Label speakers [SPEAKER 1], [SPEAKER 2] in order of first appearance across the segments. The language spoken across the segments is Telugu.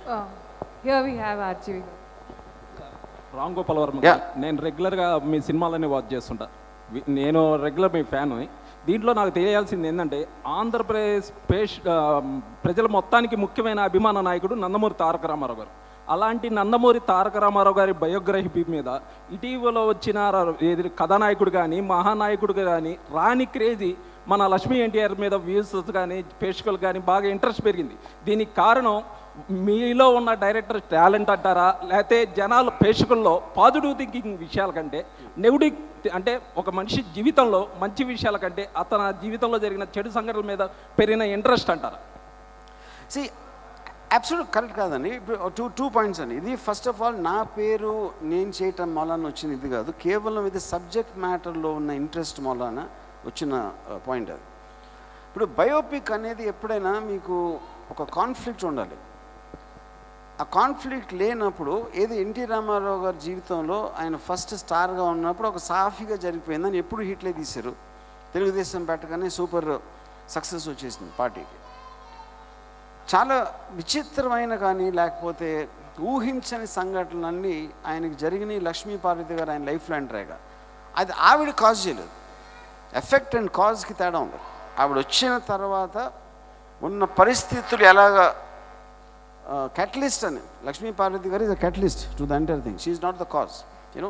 [SPEAKER 1] Uh, here we have RGV.
[SPEAKER 2] Ram Gopal Varma
[SPEAKER 3] Yeah.
[SPEAKER 2] నేను రెగ్యులర్గా మీ సినిమాలన్నీ వాచ్ చేస్తుంటా వి- నేను రెగ్యులర్ మీ ఫ్యాన్ దీంట్లో నాకు తెలియాల్సింది ఏంటంటే ఆంధ్రప్రదేశ్ పేష్ ఆ, ప్రజల మొత్తానికి ముఖ్యమైన అభిమాన నాయకుడు నందమూరి తారక రామారావు గారు అలాంటి నందమూరి తారక రామారావు గారి బయోగ్రఫీ మీద ఇటీవల వచ్చిన ర- ఏది కథానాయకుడు కానీ మహానాయకుడు కానీ రాని క్రేజీ మన లక్ష్మీ ఎన్టీఆర్ మీద వ్యూస్ కానీ ప్రేక్షకులు కానీ బాగా ఇంట్రెస్ట్ పెరిగింది దీనికి కారణం మీలో ఉన్న డైరెక్టర్ టాలెంట్ అంటారా లేకపోతే జనాల ప్రేక్షకుల్లో పాజిటివ్ థింకింగ్ విషయాల కంటే నెగిటివ్ అంటే ఒక మనిషి జీవితంలో మంచి విషయాల కంటే అతని జీవితంలో జరిగిన చెడు సంఘటనల మీద పెరిగిన ఇంట్రెస్ట్ అంటారా
[SPEAKER 3] సి అబ్సల్యూట్ కరెక్ట్ కాదండి ఇప్పుడు టూ టూ పాయింట్స్ అండి ఇది ఫస్ట్ ఆఫ్ ఆల్ నా పేరు నేను చేయటం మూలాన వచ్చిన ఇది కాదు కేవలం ఇది సబ్జెక్ట్ మ్యాటర్లో ఉన్న ఇంట్రెస్ట్ మూలాన వచ్చిన పాయింట్ అది ఇప్పుడు బయోపిక్ అనేది ఎప్పుడైనా మీకు ఒక కాన్ఫ్లిక్ట్ ఉండాలి ఆ కాన్ఫ్లిక్ట్ లేనప్పుడు ఏది ఎన్టీ రామారావు గారి జీవితంలో ఆయన ఫస్ట్ స్టార్గా ఉన్నప్పుడు ఒక సాఫీగా జరిగిపోయిందని ఎప్పుడు హిట్లే తీశారు తెలుగుదేశం పెట్టగానే సూపర్ సక్సెస్ వచ్చేసింది పార్టీకి చాలా విచిత్రమైన కానీ లేకపోతే ఊహించని సంఘటనలన్నీ ఆయనకి జరిగినాయి లక్ష్మీ పార్వతి గారు ఆయన లైఫ్లో ఎంటరేగా అది ఆవిడ కాజ్ చేయలేదు ఎఫెక్ట్ అండ్ కాజ్కి తేడా ఉంది ఆవిడ వచ్చిన తర్వాత ఉన్న పరిస్థితులు ఎలాగ క్యాటలిస్ట్ అని లక్ష్మీ పార్వతి గారు is a catalyst to the entire thing she's not the cause you know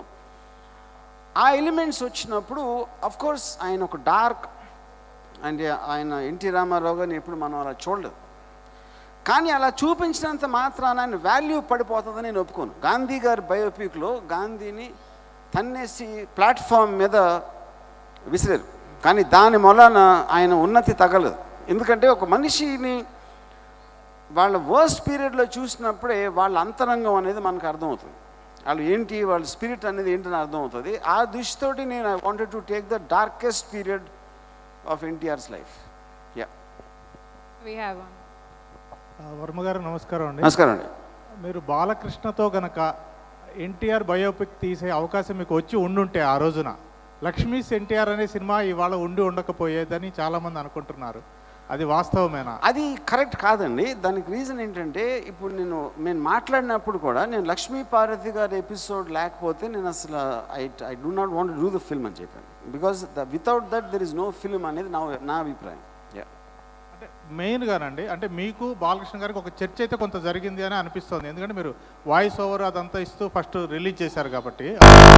[SPEAKER 3] uh elements వచ్చినప్పుడు అఫ్ కోర్స్ ఆయన ఒక డార్క్ అండ్ ఆయన ఎన్టీ రామారావు గారిని ఎప్పుడు మనం అలా చూడలేదు కానీ అలా చూపించినంత మాత్రాన ఆయన వాల్యూ పడిపోతుందని నేను ఒప్పుకోను గాంధీ గారి బయోపిక్లో గాంధీని తన్నేసి ప్లాట్ఫామ్ మీద విసిరారు కానీ దాని మూలాన ఆయన ఉన్నతి తగలదు ఎందుకంటే ఒక మనిషిని వాళ్ళ వర్స్ట్ పీరియడ్లో చూసినప్పుడే వాళ్ళ అంతరంగం అనేది మనకు అర్థమవుతుంది వాళ్ళు ఏంటి వాళ్ళ స్పిరిట్ అనేది ఏంటని అర్థమవుతుంది ఆ దృష్టితోటి నేను I wanted to take the darkest period of NTR's life yeah
[SPEAKER 1] We have one.
[SPEAKER 4] ఆ, వర్మ గారు నమస్కారం అండి
[SPEAKER 3] నమస్కారం అండి
[SPEAKER 4] మీరు బాలకృష్ణతో గనక ఎన్టీఆర్ బయోపిక్ తీసే అవకాశం మీకు వచ్చి ఉండుంటే ఆ రోజున లక్ష్మీస్ ఎన్టీఆర్ అనే సినిమా ఇవాళ ఉండి ఉండకపోయేదని చాలామంది అనుకుంటున్నారు అది వాస్తవమేనా
[SPEAKER 3] అది కరెక్ట్ కాదండి దానికి రీజన్ ఏంటంటే ఇప్పుడు నేను నేను మాట్లాడినప్పుడు కూడా నేను లక్ష్మీ పార్వతి గారి ఎపిసోడ్ లేకపోతే నేను అసలు I I do not want do the film అని చెప్పాను because the without that there is no film అనేది నా నా అభిప్రాయం యా
[SPEAKER 4] అంటే మెయిన్గానండి అంటే మీకు బాలకృష్ణ గారికి ఒక చర్చ అయితే కొంత జరిగింది అని అనిపిస్తుంది ఎందుకంటే మీరు వాయిస్ ఓవర్ అదంతా ఇస్తూ ఫస్ట్ రిలీజ్ చేశారు కాబట్టి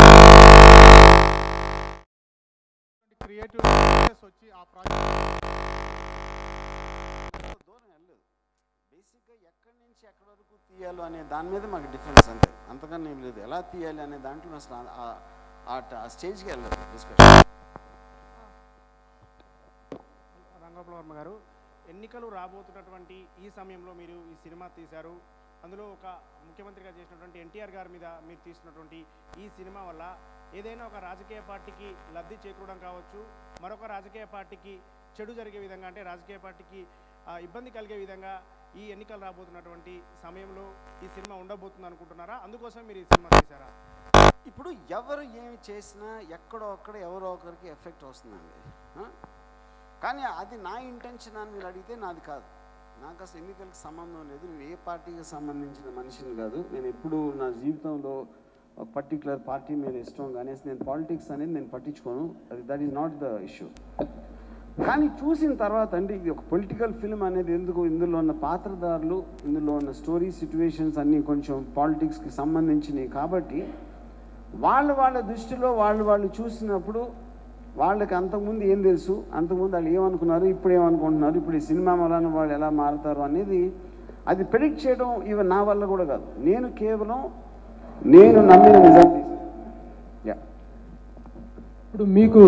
[SPEAKER 4] క్రియేటివ్ వచ్చి ఆ ప్రాజెక్ట్
[SPEAKER 3] దూరం వెళ్ళలేదు బేసిక్గా ఎక్కడి నుంచి ఎక్కడి వరకు తీయాలో అనే దాని మీద మాకు డిఫరెన్స్ అంతే అంతకన్నా ఏం లేదు ఎలా తీయాలి అనే దాంట్లో అసలు ఆ- ఆ- ఆ స్టేజ్కి వెళ్ళలేదు డిస్కషన్
[SPEAKER 5] రంగోపాల వర్మ గారు ఎన్నికలు రాబోతున్నటువంటి ఈ సమయంలో మీరు ఈ సినిమా తీశారు అందులో ఒక ముఖ్యమంత్రిగా చేసినటువంటి ఎన్టీఆర్ గారి మీద మీరు తీసినటువంటి ఈ సినిమా వల్ల ఏదైనా ఒక రాజకీయ పార్టీకి లబ్ధి చేకూరడం కావచ్చు మరొక రాజకీయ పార్టీకి చెడు జరిగే విధంగా అంటే రాజకీయ పార్టీకి ఆ, ఇబ్బంది కలిగే విధంగా ఈ ఎన్నికలు రాబోతున్నటువంటి సమయంలో ఈ సినిమా ఉండబోతుంది అనుకుంటున్నారా అందుకోసం మీరు ఈ సినిమా తీశారా
[SPEAKER 3] ఇప్పుడు ఎవరు ఏమి చేసినా ఎక్కడో అక్కడ ఎవరో ఒకరికి ఎఫెక్ట్ వస్తుందండి ఆ? కానీ అది నా ఇంటెన్షన్ అని మీరు అడిగితే నాది కాదు నాకు అసలు ఎన్నికలకు సంబంధం లేదు నేను ఏ పార్టీకి సంబంధించిన మనిషిని కాదు నేను ఎప్పుడు నా జీవితంలో ఒక పర్టికులర్ పార్టీ మీద ఇష్టం కానీ అసలు నేను పాలిటిక్స్ అనేది నేను పట్టించుకోను అది that is not the issue కానీ చూసిన తర్వాత అంటే ఇది ఒక పొలిటికల్ ఫిల్మ్ అనేది ఎందుకు ఇందులో ఉన్న పాత్రదారులు ఇందులో ఉన్న స్టోరీ సిచ్యువేషన్స్ అన్నీ కొంచెం పాలిటిక్స్కి సంబంధించినవి కాబట్టి వాళ్ళ వాళ్ళ దృష్టిలో వాళ్ళు వాళ్ళు చూసినప్పుడు వాళ్ళకి అంతకుముందు ఏం తెలుసు అంతకుముందు వాళ్ళు ఏమనుకున్నారు ఇప్పుడు ఏమనుకుంటున్నారు ఇప్పుడు ఈ సినిమా వలన వాళ్ళు ఎలా మారుతారు అనేది అది ప్రిడిక్ట్ చేయడం ఇవి నా వల్ల కూడా కాదు నేను కేవలం నేను నమ్మిన నిజం తీసాను యా
[SPEAKER 6] ఇప్పుడు మీకు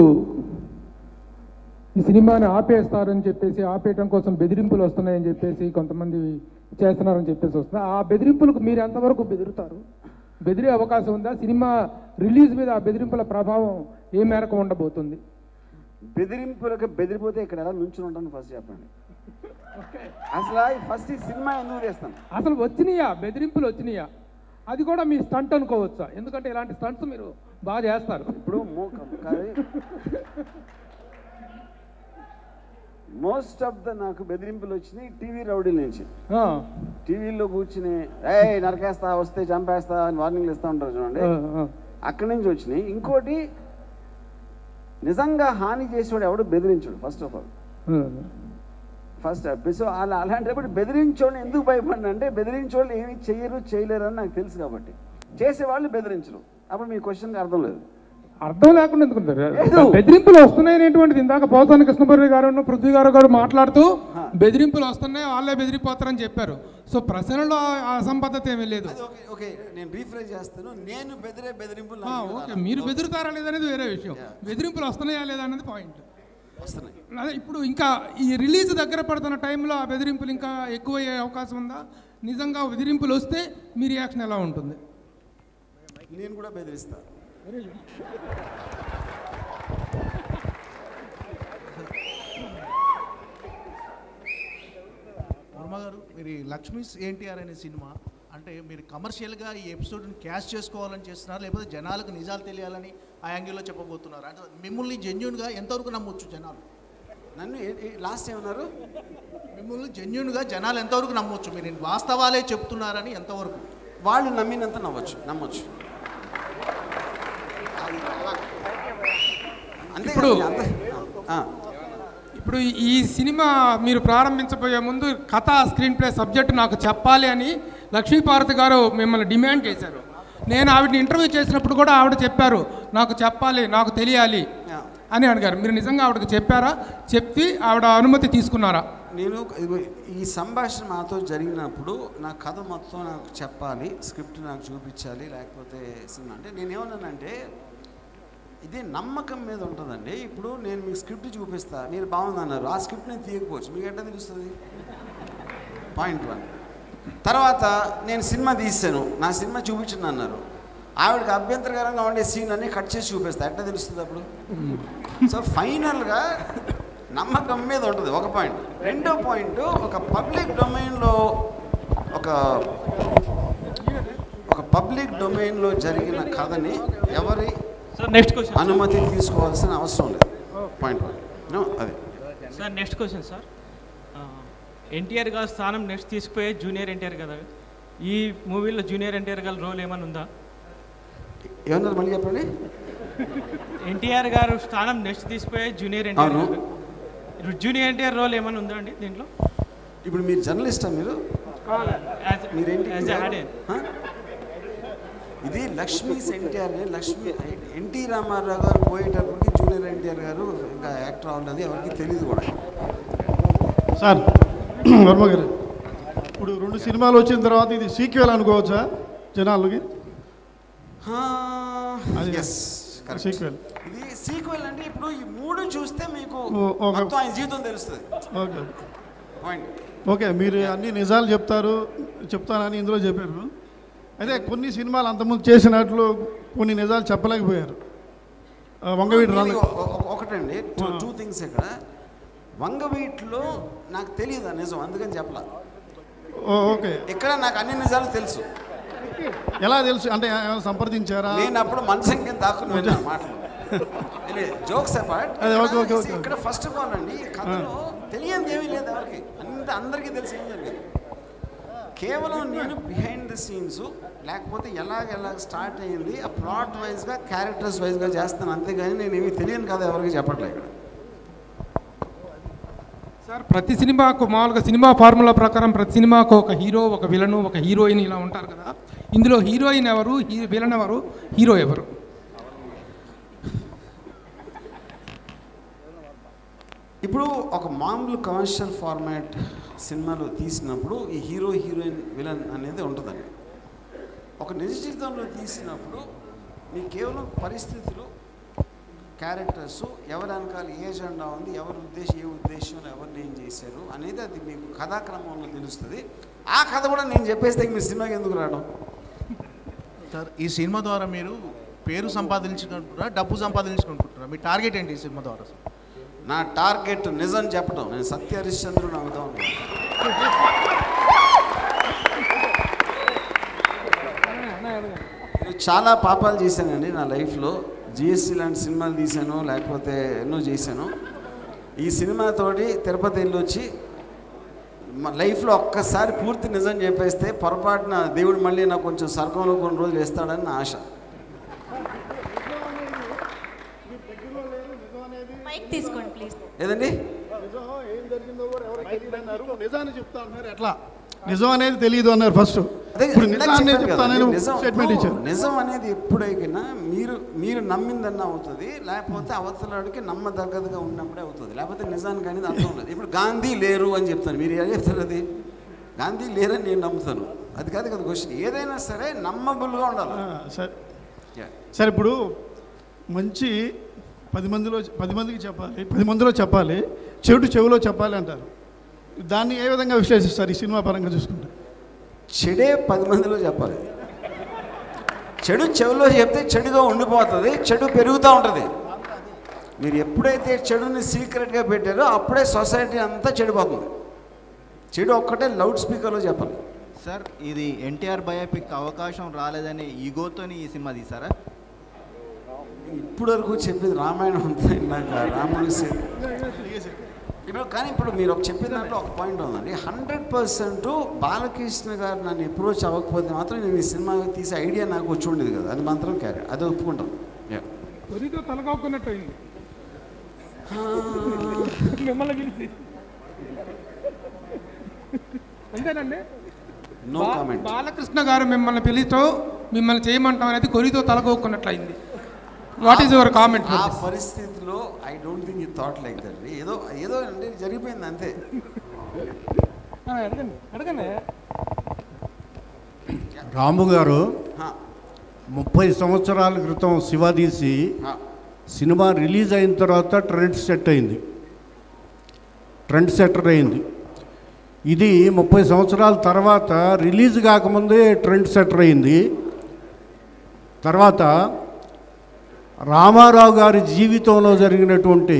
[SPEAKER 6] ఈ సినిమాని ఆపేస్తారని చెప్పేసి ఆపేయటం కోసం బెదిరింపులు వస్తున్నాయని చెప్పేసి కొంతమంది చేస్తున్నారని చెప్పేసి వస్తుంది ఆ బెదిరింపులకు మీరు ఎంతవరకు బెదిరుతారు బెదిరే అవకాశం ఉందా సినిమా రిలీజ్ మీద ఆ బెదిరింపుల ప్రభావం ఏ మేరకు ఉండబోతుంది
[SPEAKER 3] బెదిరింపులకు బెదిరిపోతే ఇక్కడ ఎలా నుంచుని ఉంటాను ఫస్ట్ చెప్పండి అసలు ఫస్ట్ ఈ సినిమా ఎందుకు చేస్తాను
[SPEAKER 6] అసలు వచ్చినాయా బెదిరింపులు వచ్చినాయా అది కూడా మీ స్టంట్ అనుకోవచ్చా ఎందుకంటే ఇలాంటి స్టంట్స్ మీరు బాగా చేస్తారు
[SPEAKER 3] ఇప్పుడు మోకం కాదు మోస్ట్ ఆఫ్ ద నాకు బెదిరింపులు వచ్చినాయి టీవీ రౌడీల నుంచి
[SPEAKER 6] ఆ,
[SPEAKER 3] టీవీలో కూర్చుని ఏ నరకేస్తా వస్తే చంపేస్తా అని వార్నింగ్లు ఇస్తూ ఉంటారు చూడండి
[SPEAKER 6] ఆ, ఆ.
[SPEAKER 3] అక్కడి నుంచి వచ్చినాయి ఇంకోటి నిజంగా హాని చేసేవాడు ఎవడు బెదిరించాడు first of all first so అలా అలాంటప్పుడు బెదిరించోళ్ళు ఎందుకు భయపడిన అంటే బెదిరించోళ్ళు ఏమి చెయ్యరు చేయలేరు అని నాకు తెలుసు కాబట్టి చేసేవాళ్ళు బెదిరించరు అప్పుడు మీ క్వశ్చన్కి అర్థం లేదు
[SPEAKER 6] అర్థం లేకుండా ఎందుకుంటారు
[SPEAKER 3] లేదు.
[SPEAKER 6] బెదిరింపులు వస్తున్నాయి అనేటువంటిది ఇందాక పోతాని కృష్ణపూరి గారు పృథ్వీ గారు గారు మాట్లాడుతూ బెదిరింపులు వస్తున్నాయి వాళ్ళే బెదిరిపోతారని చెప్పారు సో ప్రశ్నలో ఆ అసంబద్ధత ఏమీ లేదు
[SPEAKER 3] అది ఓకే ఓకే నేను రీఫ్రెష్ చేస్తాను నేను బెదిరే బెదిరింపులు
[SPEAKER 6] ఆ,
[SPEAKER 3] నాకు
[SPEAKER 6] ఓకే మీరు బెదిరుతారా లేదనేది వేరే విషయం బెదిరింపులు వస్తున్నాయా లేదా అనేది పాయింట్
[SPEAKER 3] వస్తున్నాయి
[SPEAKER 6] అదే ఇప్పుడు ఇంకా ఈ రిలీజ్ దగ్గర పడుతున్న టైంలో ఆ బెదిరింపులు ఇంకా ఎక్కువయ్యే అవకాశం ఉందా నిజంగా బెదిరింపులు వస్తే మీ రియాక్షన్ ఎలా ఉంటుంది
[SPEAKER 3] నేను కూడా బెదిరిస్తాను
[SPEAKER 7] వర్మ గారు మీరు ఈ లక్ష్మీస్ ఎన్టీఆర్ అనే సినిమా అంటే మీరు కమర్షియల్గా ఈ ఎపిసోడ్ని క్యాష్ చేసుకోవాలని చేస్తున్నారు లేకపోతే జనాలకు నిజాలు తెలియాలని ఆ యాంగిల్లో చెప్పబోతున్నారు అంటే మిమ్మల్ని జెన్యున్గా ఎంతవరకు నమ్మొచ్చు జనాలు
[SPEAKER 3] నన్ను లాస్ట్ ఏమన్నారు
[SPEAKER 7] మిమ్మల్ని జెన్యున్గా జనాలు ఎంతవరకు నమ్మొచ్చు మీరు వాస్తవాలే చెప్తున్నారని ఎంతవరకు
[SPEAKER 3] వాళ్ళు నమ్మినంత నవ్వచ్చు నమ్మొచ్చు అంతే
[SPEAKER 6] ఇప్పుడు-
[SPEAKER 3] కదా, అంతే. ఆ,
[SPEAKER 6] ఇప్పుడు ఈ సినిమా మీరు ప్రారంభించబోయే ముందు కథ స్క్రీన్ ప్లే సబ్జెక్ట్ నాకు చెప్పాలి అని లక్ష్మీపార్వతి గారు మిమ్మల్ని డిమాండ్ చేశారు నేను ఆవిడని ఇంటర్వ్యూ చేసినప్పుడు కూడా ఆవిడ చెప్పారు నాకు చెప్పాలి నాకు తెలియాలి
[SPEAKER 3] ఆ.
[SPEAKER 6] అని అడిగారు మీరు నిజంగా ఆవిడకి చెప్పారా చెప్పి ఆవిడ అనుమతి తీసుకున్నారా
[SPEAKER 3] నేను ఇదిగో ఈ సంభాషణ నాతో జరిగినప్పుడు నా కథ మొత్తం నాకు చెప్పాలి స్క్రిప్ట్ నాకు చూపించాలి లేకపోతే సినిమా అంటే నేనేమన్నానంటే ఇది నమ్మకం మీద ఉంటుందండి ఇప్పుడు నేను మీకు స్క్రిప్ట్ చూపిస్తా మీరు బాగుందన్నారు ఆ స్క్రిప్ట్ నేను తీయకపోవచ్చు మీకు ఎట్లా తెలుస్తుంది పాయింట్ వన్ తర్వాత నేను సినిమా తీసాను నా సినిమా చూపించండి అన్నారు ఆవిడకి అభ్యంతరకరంగా ఉండే సీన్ అన్ని కట్ చేసి చూపిస్తా ఎట్లా తెలుస్తుంది అప్పుడు సో ఫైనల్గా నమ్మకం మీద ఉంటుంది ఒక పాయింట్ రెండో పాయింట్ ఒక పబ్లిక్ డొమైన్లో ఒక ఒక పబ్లిక్ డొమైన్లో జరిగిన కథని ఎవరి
[SPEAKER 8] సార్ నెక్స్ట్ క్వశ్చన్
[SPEAKER 3] అనుమతి తీసుకోవాల్సిన అవసరం లేదు పాయింట్ వన్ నో అది
[SPEAKER 8] sir next question sir NTR గారి స్థానం నెక్స్ట్ తీసుకుపోయే జూనియర్ ఎన్టీఆర్ కదా ఈ మూవీలో జూనియర్ ఎన్టీఆర్ గారి రోల్ ఏమైనా ఉందా
[SPEAKER 3] ఏమన్నారు మళ్ళీ చెప్పండి
[SPEAKER 8] ఎన్టీఆర్ గారు స్థానం నెక్స్ట్ తీసుకుపోయే జూనియర్ ఎన్టీఆర్
[SPEAKER 3] అవును.
[SPEAKER 8] గారు. ఇప్పుడు జూనియర్ ఎన్టీఆర్ రోల్ ఏమైనా ఉందా అండి దీంట్లో
[SPEAKER 3] ఇప్పుడు మీరు జర్నలిస్టా మీరు
[SPEAKER 8] As-
[SPEAKER 3] మీరేంటి
[SPEAKER 8] as a add-in.
[SPEAKER 3] హ? ఇది లక్ష్మీ ఎన్టీఆర్ గారు లక్ష్మీ ఎన్టీ రామారావు గారు పోయేటప్పటికి జూనియర్ ఎన్టీఆర్ గారు ఇంకా యాక్టర్ అవ్వలేదు ఎవరికి తెలియదు కూడా
[SPEAKER 9] సార్ వర్మ గారు ఇప్పుడు రెండు సినిమాలు వచ్చిన తర్వాత ఇది సీక్వెల్ అనుకోవచ్చా జనాలకి అది
[SPEAKER 3] ఎస్
[SPEAKER 9] sequel.
[SPEAKER 3] ఇది సీక్వెల్ అంటే ఇప్పుడు ఈ మూడు చూస్తే మీకు
[SPEAKER 9] ఓ- ఒక-
[SPEAKER 3] మొత్తం ఆయన జీవితం తెలుస్తుంది
[SPEAKER 9] ఓకే
[SPEAKER 3] పాయింట్
[SPEAKER 9] ఓకే మీరు అన్ని నిజాలు చెప్తారు చెప్తానని ఇందులో చెప్పారు అయితే కొన్ని సినిమాలు అంతకుముందు చేసినట్లు కొన్ని నిజాలు చెప్పలేకపోయారు ఆ, వంగవీటి రామ
[SPEAKER 3] ఇది ఒ- ఒ- ఒకటండి టూ థింగ్స్ ఇక్కడ వంగవీటిలో నాకు తెలియదు ఆ నిజం అందుకని చెప్పలా
[SPEAKER 9] ఓ, ఓకే
[SPEAKER 3] ఇక్కడ నాకు అన్ని నిజాలు తెలుసు
[SPEAKER 9] ఎలా తెలుసు అంటే ఏమైనా సంప్రదించారా
[SPEAKER 3] నేను అప్పుడు మనసం కింద దాక్కుని విన్నాను మాటలు జోక్స్ అపార్ట్
[SPEAKER 9] అదే, ఓకే, ఓకే, ఓకే.
[SPEAKER 3] ఇక్కడ ఫస్ట్ ఆఫ్ ఆల్ అండి ఈ కథలో తెలియదు ఏమీ లేదు ఎవరికి అంత అందరికీ తెలిసి ఏం జరిగింది కేవలం నేను బిహైండ్ ద సీన్స్ లేకపోతే ఎలాగ ఎలాగ స్టార్ట్ అయ్యింది ఆ ప్లాట్ వైజ్గా క్యారెక్టర్స్ వైజ్గా చేస్తాను అంతేగాని నేను ఏమీ తెలియను కదా ఎవరికి చెప్పట్లేదు ఇక్కడ
[SPEAKER 6] సార్ ప్రతి సినిమాకు మామూలుగా సినిమా ఫార్ములా ప్రకారం ప్రతి సినిమాకు ఒక హీరో ఒక విలను ఒక హీరోయిన్ ఇలా ఉంటారు కదా ఇందులో హీరోయిన్ ఎవరు హీ విలన్ ఎవరు హీరో ఎవరు
[SPEAKER 3] ఇప్పుడు ఒక మామూలు కమర్షియల్ ఫార్మాట్ సినిమాలు తీసినప్పుడు ఈ హీరో హీరోయిన్ విలన్ అనేది ఉంటుందండి ఒక నిజ జీవితంలో తీసినప్పుడు మీకు కేవలం పరిస్థితులు క్యారెక్టర్స్ ఎవరి వెనకాల ఏ ఎజెండా ఉంది ఎవరి ఉద్దేశం ఏ ఉద్దేశంలో ఎవరిని ఏం చేశారు అనేది అది మీకు కథాక్రమంలో తెలుస్తుంది ఆ కథ కూడా నేను చెప్పేస్తే ఇంక మీ సినిమాకి ఎందుకు రావడం
[SPEAKER 7] సార్ ఈ సినిమా ద్వారా మీరు పేరు సంపాదించుకుంటున్నారా డబ్బు సంపాదించుకుంటున్నారా మీ టార్గెట్ ఏంటి ఈ సినిమా ద్వారా సార్
[SPEAKER 3] నా టార్గెట్ నిజం చెప్పడం నేను సత్య హరిశ్చంద్రుడు అవుతా ఉన్నాను నేను చాలా పాపాలు చేశానండి నా లైఫ్లో జిఎస్సి లాంటి సినిమాలు తీశాను లేకపోతే ఎన్నో చేశాను ఈ సినిమాతోటి తిరుపతి వెళ్ళి వచ్చి మా లైఫ్లో ఒక్కసారి పూర్తి నిజం చెప్పేస్తే పొరపాటున దేవుడు మళ్ళీ నాకు కొంచెం స్వర్గంలో కొన్ని రోజులు వేస్తాడని నా ఆశ
[SPEAKER 10] మైక్ తీసుకోండి ప్లీజ్
[SPEAKER 3] ఏదండి
[SPEAKER 9] నిజాన్ని చెప్తా అన్నారు ఎట్లా నిజం అనేది తెలియదు అన్నారు ఫస్ట్
[SPEAKER 3] అదే
[SPEAKER 9] ఇప్పుడు
[SPEAKER 3] ఇందాక
[SPEAKER 9] నిజాన్ని
[SPEAKER 3] చెప్పాను
[SPEAKER 9] చెప్తానని
[SPEAKER 3] కదండి, నిజం
[SPEAKER 9] స్టేట్మెంట్ ఇచ్చారు
[SPEAKER 3] నిజం అనేది ఎప్పుడైనా మీరు మీరు నమ్మిందన్న అవుతుంది లేకపోతే అవతలాడికి నమ్మదగ్గదుగా ఉన్నప్పుడే అవుతుంది లేకపోతే నిజానికి అనేది అర్థం ఉండదు ఇప్పుడు గాంధీ లేరు అని చెప్తాను మీరు ఏం చెప్తారు అది గాంధీ లేరని నేను నమ్ముతాను అది కాదు కదా క్వశ్చన్ ఏదైనా సరే నమ్మబుల్గా ఉండాలి
[SPEAKER 9] ఆ, సరే
[SPEAKER 3] Yeah.
[SPEAKER 9] సరే ఇప్పుడు మంచి పది మందిలో పది మందికి చెప్పాలి పది మందిలో చెప్పాలి చెడు చెవిలో చెప్పాలి అంటారు దాన్ని ఏ విధంగా విశ్లేషిస్తారు ఈ సినిమా పరంగా చూసుకుంటే
[SPEAKER 3] చెడే పది మందిలో చెప్పాలి చెడు చెవిలో చెప్తే చెడుగా ఉండిపోతుంది చెడు పెరుగుతూ ఉంటుంది మీరు ఎప్పుడైతే చెడుని సీక్రెట్గా పెట్టారో అప్పుడే సొసైటీ అంతా చెడిపోతుంది చెడు ఒక్కటే లౌడ్ స్పీకర్లో చెప్పాలి
[SPEAKER 11] సార్ ఇది ఎన్టీఆర్ బయోపిక్ అవకాశం రాలేదని ఈగోతోని ఈ సినిమా తీసారా
[SPEAKER 3] ఇప్పుడు వరకు చెప్పేది రామాయణం అంతా ఇందాక రాముడు సీ- ఇప్పుడు కానీ ఇప్పుడు మీరు ఒక చెప్పిన దాంట్లో ఒక పాయింట్ ఉందండి హండ్రెడ్ పర్సెంట్ బాలకృష్ణ గారు నన్ను అప్రోచ్ అవ్వకపోతే మాత్రం నేను ఈ సినిమా తీసే ఐడియా నాకు వచ్చి ఉండేది కదా అది మాత్రం క్యారీ అది ఒప్పుకుంటాం Yeah.
[SPEAKER 6] కొరితో తలకాకున్నట్టు అయింది మిమ్మల్ని పిలిచి అంతేనండి
[SPEAKER 3] నో
[SPEAKER 6] బా-
[SPEAKER 3] కామెంట్
[SPEAKER 6] బాలకృష్ణ గారు మిమ్మల్ని పిలిచో మిమ్మల్ని చేయమంటాం అనేది కొరితో తలకోకున్నట్లయింది వాట్ ఈస్ యువర్ కామెంట్
[SPEAKER 3] ఆ పరిస్థితిలో ఐ డోంట్ థింక్ ఈ థాట్ లైక్ దట్ ఏదో ఏదో అంటే జరిగిపోయింది అంతే
[SPEAKER 6] అడగండి అడగండి
[SPEAKER 12] రాము గారు
[SPEAKER 3] హా,
[SPEAKER 12] ముప్పై సంవత్సరాల క్రితం శివ తీసి
[SPEAKER 3] హా.
[SPEAKER 12] సినిమా రిలీజ్ అయిన తర్వాత ట్రెండ్ సెట్ అయింది ట్రెండ్ సెటర్ అయింది ఇది ముప్పై సంవత్సరాల తర్వాత రిలీజ్ కాకముందే ట్రెండ్ సెటర్ అయింది తర్వాత రామారావు గారి జీవితంలో జరిగినటువంటి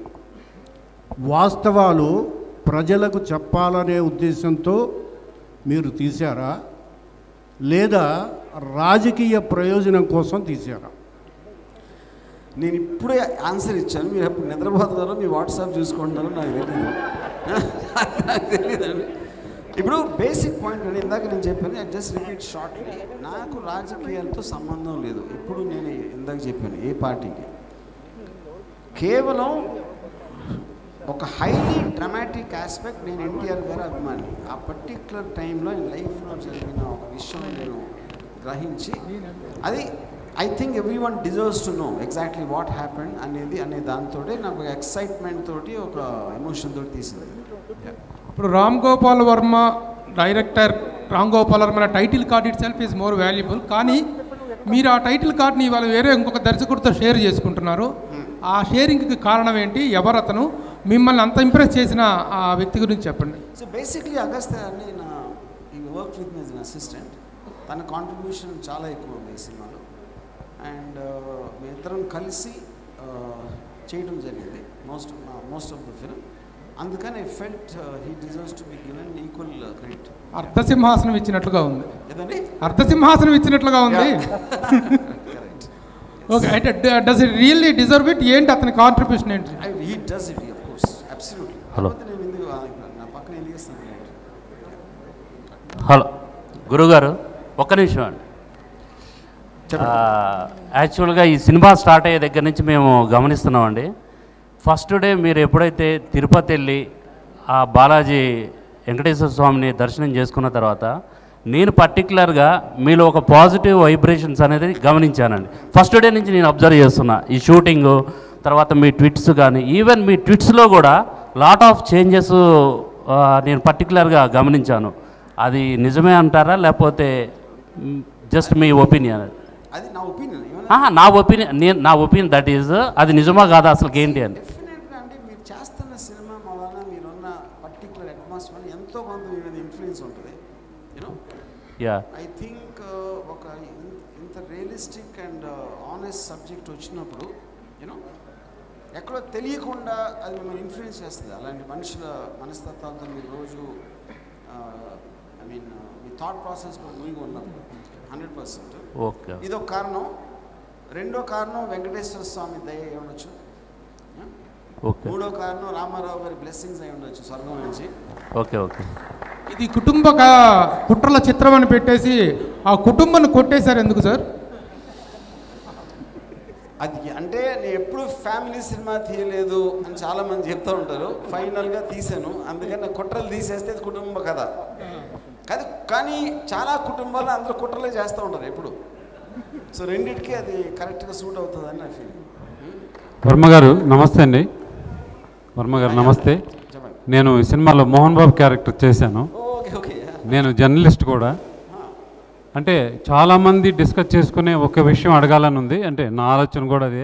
[SPEAKER 12] వాస్తవాలు ప్రజలకు చెప్పాలనే ఉద్దేశంతో మీరు తీశారా లేదా రాజకీయ ప్రయోజనం కోసం తీశారా
[SPEAKER 3] నేను ఇప్పుడే ఆన్సర్ ఇచ్చాను మీరు అప్పుడు నిద్రపోతున్నారో మీ వాట్సాప్ చూసుకుంటారో నాకు తెలియదు నాకు తెలియదండి ఇప్పుడు బేసిక్ పాయింట్ అండి ఇందాక నేను చెప్పాను ఐ జస్ట్ రిపీట్ షార్ట్లీ నాకు రాజకీయాలతో సంబంధం లేదు ఇప్పుడు నేను ఇందాక చెప్పాను ఏ పార్టీకి కేవలం ఒక హైలీ డ్రమాటిక్ ఆస్పెక్ట్ నేను ఎన్టీఆర్ గారి అభిమాని ఆ పర్టిక్యులర్ టైంలో ఆయన లైఫ్లో జరిగిన ఒక విషయం నేను గ్రహించి అది I think everyone deserves to know exactly what happened అనేది అనే దాంతో నాకు ఎక్సైట్మెంట్ తోటి ఒక ఎమోషన్ తోటి తీసింది Yeah.
[SPEAKER 6] ఇప్పుడు Ram Gopal Varma director Ram Gopal Varma title card itself is more valuable కానీ మీరు ఆ టైటిల్ కార్డ్ని ఇవాళ వేరే ఇంకొక దర్శకుడితో షేర్ చేసుకుంటున్నారు ఆ షేరింగ్కి కారణం ఏంటి ఎవరు అతను మిమ్మల్ని అంత ఇంప్రెస్ చేసిన ఆ వ్యక్తి గురించి చెప్పండి
[SPEAKER 3] సో బేసిక్లీ అగస్త్య అని నా ఈ work with me an assistant తన కాంట్రిబ్యూషన్ చాలా ఎక్కువ ఉంది ఈ సినిమాలో అండ్ మీ ఇద్దరం కలిసి uh, చేయడం జరిగింది most most of the film అందుకని I felt he deserves to be given equal credit
[SPEAKER 6] అర్ధసింహాసనం ఇచ్చినట్లుగా ఉంది
[SPEAKER 3] ఏదండి
[SPEAKER 6] అర్ధసింహాసనం ఇచ్చినట్లుగా ఉంది
[SPEAKER 3] కరెక్ట్
[SPEAKER 6] ఓకే అంటే does it really deserve it ఏంటి అతని కాంట్రిబ్యూషన్ ఏంటి
[SPEAKER 3] I he does it of course absolutely
[SPEAKER 13] Hello.
[SPEAKER 3] నేను ఎందుకు ఆ, నా పక్కన వెలిగిస్తాను
[SPEAKER 13] హలో గురుగారు ఒక్క నిమిషం అండి ఆ, యాక్చువల్గా ఈ సినిమా స్టార్ట్ అయ్యే దగ్గర నుంచి మేము గమనిస్తున్నామండి ఫస్ట్ డే మీరు ఎప్పుడైతే తిరుపతి వెళ్ళి ఆ బాలాజీ వెంకటేశ్వర స్వామిని దర్శనం చేసుకున్న తర్వాత నేను పర్టికులర్గా మీలో ఒక పాజిటివ్ వైబ్రేషన్స్ అనేది గమనించానండి ఫస్ట్ డే నుంచి నేను అబ్జర్వ్ చేస్తున్నా ఈ షూటింగు తర్వాత మీ ట్విట్స్ కానీ ఈవెన్ మీ ట్విట్స్లో కూడా లాట్ ఆఫ్ చేంజెస్ నేను పర్టికులర్గా గమనించాను అది నిజమే అంటారా లేకపోతే జస్ట్ మీ ఒపీనియన్
[SPEAKER 3] అది నా ఒపీనియన్
[SPEAKER 13] ఆహా, నా ఒపీనియన్ నేను నా ఒపీనియన్ దట్ ఈజ్ అది నిజమా కాదా అసలు ఏంటి అని
[SPEAKER 3] డెఫినెట్గా అంటే మీరు చేస్తున్న సినిమా వలన మీరున్న పర్టికులర్ అట్మాస్ఫియర్ ఎంతో కొంత మీ మీద ఇన్ఫ్లుయెన్స్ ఉంటుంది యూనో
[SPEAKER 13] యా
[SPEAKER 3] ఐ థింక్ ఒక ఇన్- ఇంత రియలిస్టిక్ అండ్ ఆనెస్ట్ సబ్జెక్ట్ వచ్చినప్పుడు యూనో ఎక్కడో తెలియకుండా అది మిమ్మల్ని ఇన్ఫ్లుయెన్స్ చేస్తుంది అలాంటి మనుషుల మనస్తత్వాలతో మీరు రోజు ఐ మీన్ మీ థాట్ ప్రాసెస్లో మునిగి ఉన్నప్పుడు హండ్రెడ్ పర్సెంట్
[SPEAKER 13] ఓకే
[SPEAKER 3] ఇదొక కారణం రెండో కారణం వెంకటేశ్వర స్వామి దయ ఏమనొచ్చు
[SPEAKER 13] ఓకే
[SPEAKER 3] మూడో కారణం రామారావు గారి బ్లెస్సింగ్స్ అయి ఉండొచ్చు స్వర్గం నుంచి
[SPEAKER 13] ఓకే ఓకే
[SPEAKER 6] ఇది కుటుంబ క- కుట్రల చిత్రం అని పెట్టేసి ఆ కుటుంబాన్ని కొట్టేశారు ఎందుకు సార్
[SPEAKER 3] అది అంటే నేను ఎప్పుడు ఫ్యామిలీ సినిమా తీయలేదు అని చాలా మంది చెప్తూ ఉంటారు ఫైనల్గా తీసాను అందుకని నా కుట్రలు తీసేస్తే అది కుటుంబ కథ కాదు కానీ చాలా కుటుంబాలు అందరూ కుట్రలే చేస్తూ ఉంటారు ఎప్పుడు సో రెండింటికి అది కరెక్ట్గా సూట్ అవుతుందని నా ఫీలింగ్
[SPEAKER 14] వర్మ గారు నమస్తే అండి వర్మ గారు నమస్తే నేను ఈ సినిమాలో మోహన్ బాబు క్యారెక్టర్ చేశాను
[SPEAKER 3] ఓకే ఓకే
[SPEAKER 14] నేను జర్నలిస్ట్ కూడా అంటే చాలామంది డిస్కస్ చేసుకునే ఒక విషయం అడగాలని ఉంది అంటే నా ఆలోచన కూడా అదే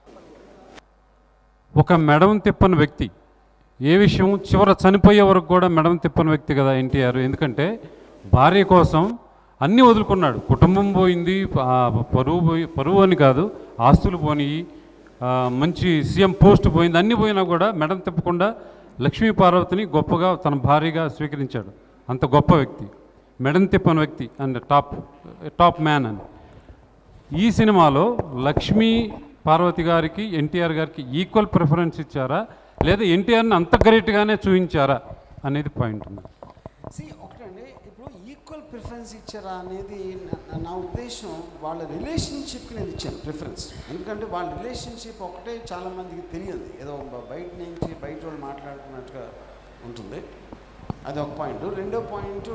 [SPEAKER 14] ఒక మెడవం తిప్పని వ్యక్తి ఏ విషయం చివర చనిపోయే వరకు కూడా మెడవం తిప్పని వ్యక్తి కదా ఎన్టీఆర్ ఎందుకంటే భార్య కోసం అన్నీ వదులుకున్నాడు కుటుంబం పోయింది ఆ పరువు పోయి పరువు అని కాదు ఆస్తులు పోయినాయి ఆ, మంచి సీఎం పోస్ట్ పోయింది అన్నీ పోయినా కూడా మెడం తిప్పకుండా లక్ష్మీ పార్వతిని గొప్పగా తన భార్యగా స్వీకరించాడు అంత గొప్ప వ్యక్తి మెడం తిప్పని వ్యక్తి అండ్ టాప్ టాప్ మ్యాన్ అని ఈ సినిమాలో లక్ష్మీ పార్వతి గారికి ఎన్టీఆర్ గారికి ఈక్వల్ ప్రిఫరెన్స్ ఇచ్చారా లేదా ఎన్టీఆర్ని అంత గ్రేట్గానే చూపించారా అనేది పాయింట్ ఉంది
[SPEAKER 3] సి ఒకటండి ఇప్పుడు ఈక్వల్ ప్రిఫరెన్స్ ఇచ్చారా అనేది నా- నా ఉద్దేశం వాళ్ళ రిలేషన్షిప్కి నేను ఇచ్చాను ప్రిఫరెన్స్ ఎందుకంటే వాళ్ళ రిలేషన్షిప్ ఒకటే చాలా మందికి తెలియదు ఏదో బ- బయట నుంచి బయట వాళ్ళు మాట్లాడుకున్నట్టుగా ఉంటుంది అది ఒక పాయింట్ రెండో పాయింట్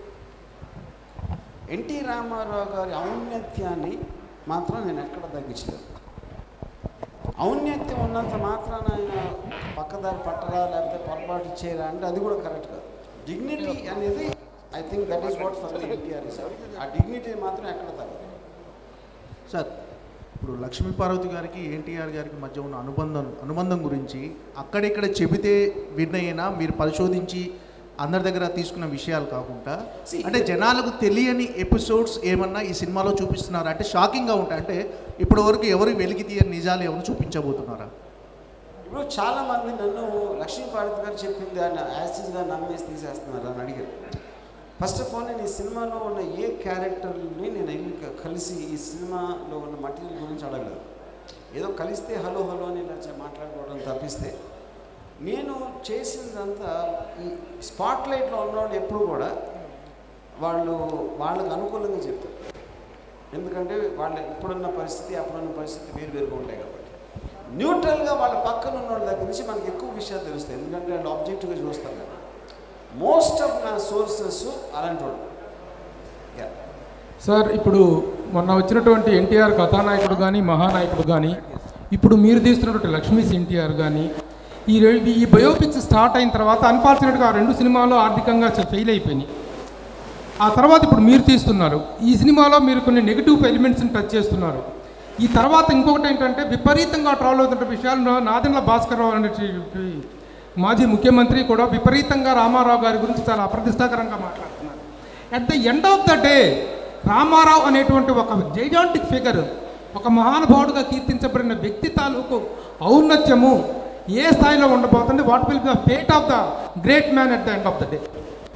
[SPEAKER 3] ఎన్టీ రామారావు గారి ఔన్నత్యాన్ని మాత్రం నేను ఎక్కడ తగ్గించలేదు ఔన్నత్యం ఉన్నంత మాత్రాన ఆయన పక్కదారి పట్టరా లేకపోతే పొరపాటు చేయరా అంటే అది కూడా కరెక్ట్ కాదు డిగ్నిటీ అనేది I think that is what for the NTR sir ఆ డిగ్నిటీ మాత్రం ఎక్కడ తగ్గదు
[SPEAKER 7] సార్ ఇప్పుడు లక్ష్మీ పార్వతి గారికి ఎన్టీఆర్ గారికి మధ్య ఉన్న అనుబంధం అనుబంధం గురించి అక్కడిక్కడ చెబితే విన్నయినా మీరు పరిశోధించి అందరి దగ్గర తీసుకున్న విషయాలు కాకుండా అంటే జనాలకు తెలియని ఎపిసోడ్స్ ఏమన్నా ఈ సినిమాలో చూపిస్తున్నారా అంటే షాకింగ్గా ఉంటాయి అంటే ఇప్పటి వరకు ఎవరు వెలికి తీయని నిజాలు ఏమైనా చూపించబోతున్నారా
[SPEAKER 3] ఇప్పుడు చాలా మంది నన్ను లక్ష్మీ పార్వతి గారు చెప్పింది ఆయన యాసిడ్గా నమ్మేసి తీసేస్తున్నారు అని అడిగారు ఫస్ట్ ఆఫ్ ఆల్ నేను ఈ సినిమాలో ఉన్న ఏ క్యారెక్టర్ని నేను వెళ్ళి క- కలిసి ఈ సినిమాలో ఉన్న మటీరియల్ గురించి అడగలేదు ఏదో కలిస్తే హలో హలో అని ఇలా చె- మాట్లాడుకోవడం తప్పిస్తే నేను చేసిందంతా ఈ స్పాట్లైట్లో ఉన్నవాళ్ళు ఎప్పుడు కూడా వాళ్ళు వాళ్ళకు అనుకూలంగా చెప్తారు ఎందుకంటే వాళ్ళ ఇప్పుడున్న పరిస్థితి అప్పుడున్న పరిస్థితి వేరు వేరుగా ఉంటాయి కాబట్టి న్యూట్రల్గా వాళ్ళ పక్కన ఉన్న వాళ్ళ దగ్గర నుంచి మనకి ఎక్కువ విషయాలు తెలుస్తాయి ఎందుకంటే వాళ్ళు ఆబ్జెక్టివ్గా చూస్తారు కదా మోస్ట్ ఆఫ్ నా సోర్సెస్ అలాంటి వాళ్ళు Yeah.
[SPEAKER 6] సార్ ఇప్పుడు మొన్న వచ్చినటువంటి ఎన్టీఆర్ కథానాయకుడు కానీ మహానాయకుడు కానీ ఇప్పుడు మీరు తీస్తున్నటువంటి లక్ష్మీస్ ఎన్టీఆర్ కానీ ఈ రె- ఈ బయోపిక్స్ స్టార్ట్ అయిన తర్వాత అన్ఫార్చునేట్గా ఆ రెండు సినిమాలు ఆర్థికంగా ఫెయిల్ అయిపోయినాయి ఆ తర్వాత ఇప్పుడు మీరు తీస్తున్నారు ఈ సినిమాలో మీరు కొన్ని నెగిటివ్ ఎలిమెంట్స్ని టచ్ చేస్తున్నారు ఈ తర్వాత ఇంకొకటి ఏంటంటే విపరీతంగా ట్రావెల్ అవుతున్న విషయాలు నాదెండ్ల భాస్కర్ రావు అనేటువంటి మాజీ ముఖ్యమంత్రి కూడా విపరీతంగా రామారావు గారి గురించి చాలా అప్రతిష్టాకరంగా మాట్లాడుతున్నారు at the end of the day Rama Rao అనేటువంటి ఒక జైజాంటిక్ ఫిగర్ ఒక మహానుభావుడుగా కీర్తించబడిన వ్యక్తి తాలూకు ఔన్నత్యము ఏ స్థాయిలో ఉండబోతుంది what will be the fate of the great man at the end of the day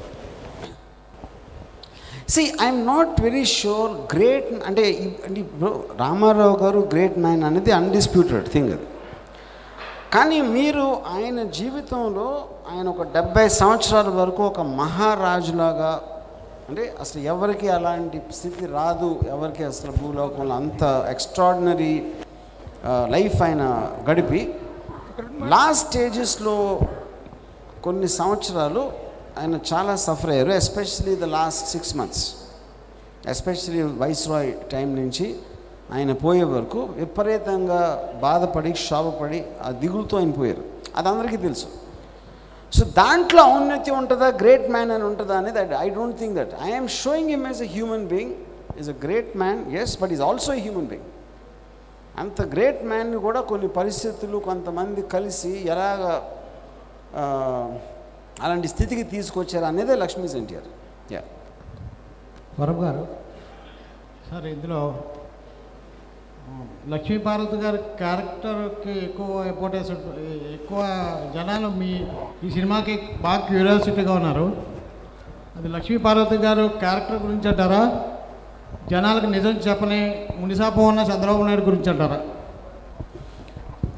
[SPEAKER 3] see I'm not very sure great అంటే ఈ- అంటే ఇప్పుడు రామారావు గారు గ్రేట్ మ్యాన్ అనేది అన్డిస్ప్యూటెడ్ థింగ్ అది కానీ మీరు ఆయన జీవితంలో ఆయన ఒక డెబ్బై సంవత్సరాల వరకు ఒక మహారాజులాగా అంటే అసలు ఎవరికి అలాంటి స్థితి రాదు ఎవరికి అసలు భూలోకంలో అంత ఎక్స్ట్రాడినరీ లైఫ్ ఆయన గడిపి లాస్ట్ స్టేజెస్లో కొన్ని సంవత్సరాలు ఆయన చాలా సఫర్ అయ్యారు especially the last six months especially Viceroy time నుంచి ఆయన పోయే వరకు విపరీతంగా బాధపడి క్షోభపడి ఆ దిగులుతో ఆయన పోయారు అది అందరికీ తెలుసు సో దాంట్లో ఔన్నత్యం ఉంటుందా గ్రేట్ మ్యాన్ అని ఉంటుందా అనేది I don't think that I'm showing him as a human being is a great man yes but is also a human being అంత గ్రేట్ మ్యాన్ని కూడా కొన్ని పరిస్థితులు కొంతమంది కలిసి ఎలాగ ఆ, అలాంటి స్థితికి తీసుకొచ్చారు అనేదే లక్ష్మీస్ ఎన్టీఆర్ యా
[SPEAKER 15] వరం గారు సార్ ఇందులో ఆ, లక్ష్మీ పార్వతి గారి క్యారెక్టర్కి ఎక్కువ ఇంపార్టెన్స్ ఉంటుంది ఎక్కువ జనాలు మీ ఈ సినిమాకి బాగా క్యూరియాసిటీగా ఉన్నారు అది లక్ష్మీ పార్వతి గారు క్యారెక్టర్ గురించి అంటారా జనాలకు నిజం చెప్పని మునిసాపం ఉన్న చంద్రబాబు నాయుడు గురించి అంటారా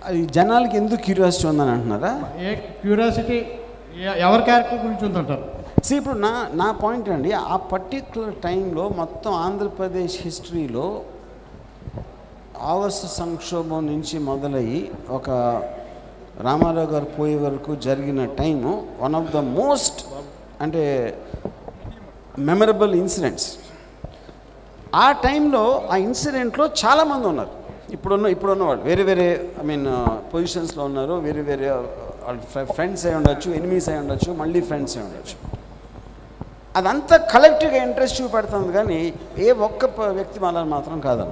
[SPEAKER 3] అది జనాలకి ఎందుకు క్యూరియాసిటీ ఉందని అంటున్నారా
[SPEAKER 15] ఏ క్యూరియాసిటీ ఎవరి క్యారెక్టర్ గురించి ఉందంటారు
[SPEAKER 3] See, ఇప్పుడు నా నా పాయింట్ అండి ఆ పర్టిక్యులర్ టైంలో మొత్తం ఆంధ్రప్రదేశ్ హిస్టరీలో ఆగస్టు సంక్షోభం నుంచి మొదలయ్యి ఒక రామారావు గారు పోయే వరకు జరిగిన time one of the most అంటే మెమరబుల్ ఇన్సిడెంట్స్ ఆ టైంలో ఆ ఇన్సిడెంట్లో చాలామంది ఉన్నారు ఇప్పుడున్న ఇప్పుడున్న వాళ్ళు వేరే వేరే ఐ మీన్ పొజిషన్స్లో ఉన్నారు వేరే వేరే వాళ్ళ ఫ్రెండ్స్ అయి ఉండొచ్చు ఎనిమీస్ అయి ఉండొచ్చు మళ్ళీ ఫ్రెండ్స్ అయి ఉండొచ్చు అదంతా కలెక్టివ్గా ఇంట్రెస్ట్ చూపెడుతుంది కానీ ఏ ఒక్క ప- వ్యక్తి మన మాత్రం కాదన్న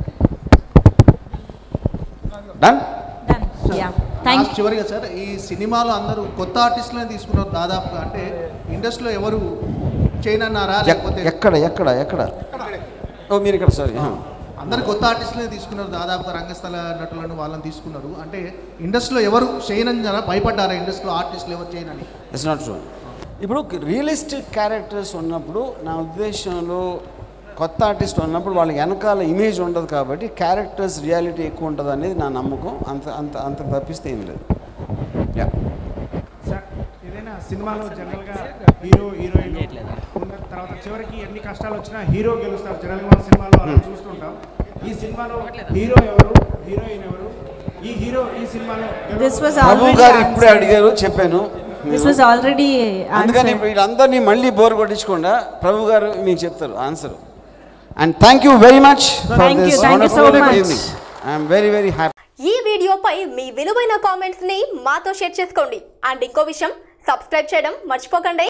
[SPEAKER 3] డన్
[SPEAKER 7] లాస్ట్ చివరిగా సార్ ఈ సినిమాలో అందరూ కొత్త ఆర్టిస్టులనే తీసుకున్నారు దాదాపుగా అంటే ఇండస్ట్రీలో ఎవరు చేయనన్నారా లేకపోతే
[SPEAKER 3] ఎక్కడ ఎక్కడ ఎక్కడ ఓ మీరు ఇక్కడ సారీ
[SPEAKER 7] అందరు కొత్త ఆర్టిస్టులనే తీసుకున్నారు దాదాపుగా రంగస్థల నటులను వాళ్ళని తీసుకున్నారు అంటే ఇండస్ట్రీలో ఎవరు చేయనన్నారా భయపడ్డారా ఇండస్ట్రీలో ఆర్టిస్టులు ఎవరు చేయనని
[SPEAKER 3] ఇట్స్ నాట్ ట్రూ ఇప్పుడు రియలిస్టిక్ క్యారెక్టర్స్ ఉన్నప్పుడు నా ఉద్దేశంలో కొత్త ఆర్టిస్ట్ ఉన్నప్పుడు వాళ్ళకి వెనకాల ఇమేజ్ ఉండదు కాబట్టి క్యారెక్టర్స్ రియాలిటీ ఎక్కువ ఉంటుంది అనేది నా నమ్మకం అంత అంత అంత తప్పిస్తే ఏం లేదు యా
[SPEAKER 5] సార్ ఏదైనా సినిమాలో జనరల్గా హీరో హీరోయిన్ ఉన్న తర్వాత చివరికి ఎన్ని కష్టాలు వచ్చినా హీరో గెలుస్తారు జనరల్గా మన సినిమాలో అలా చూస్తుంటాం ఈ సినిమాలో హీరో ఎవరు హీరోయిన్ ఎవరు ఈ హీరో ఈ సినిమాలో
[SPEAKER 10] This was
[SPEAKER 3] ప్రభు
[SPEAKER 10] already
[SPEAKER 3] గారు ఇప్పుడే
[SPEAKER 10] answered.
[SPEAKER 3] అడిగారు చెప్పాను
[SPEAKER 10] This was already
[SPEAKER 3] అందుకని
[SPEAKER 10] answered.
[SPEAKER 3] ఇప్పుడు వీళ్ళందరినీ మళ్ళీ బోర్ కొట్టించకుండా ప్రభు గారు మీకు చెప్తారు answer and thank you very much for
[SPEAKER 10] Thank you,
[SPEAKER 3] this
[SPEAKER 10] thank you so
[SPEAKER 3] wonderful
[SPEAKER 10] much.
[SPEAKER 3] Evening I'm very very happy
[SPEAKER 16] ఈ వీడియోపై మీ విలువైన కామెంట్స్ ని మాతో షేర్ చేసుకోండి అండ్ ఇంకో విషయం సబ్స్క్రైబ్ చేయడం మర్చిపోకండి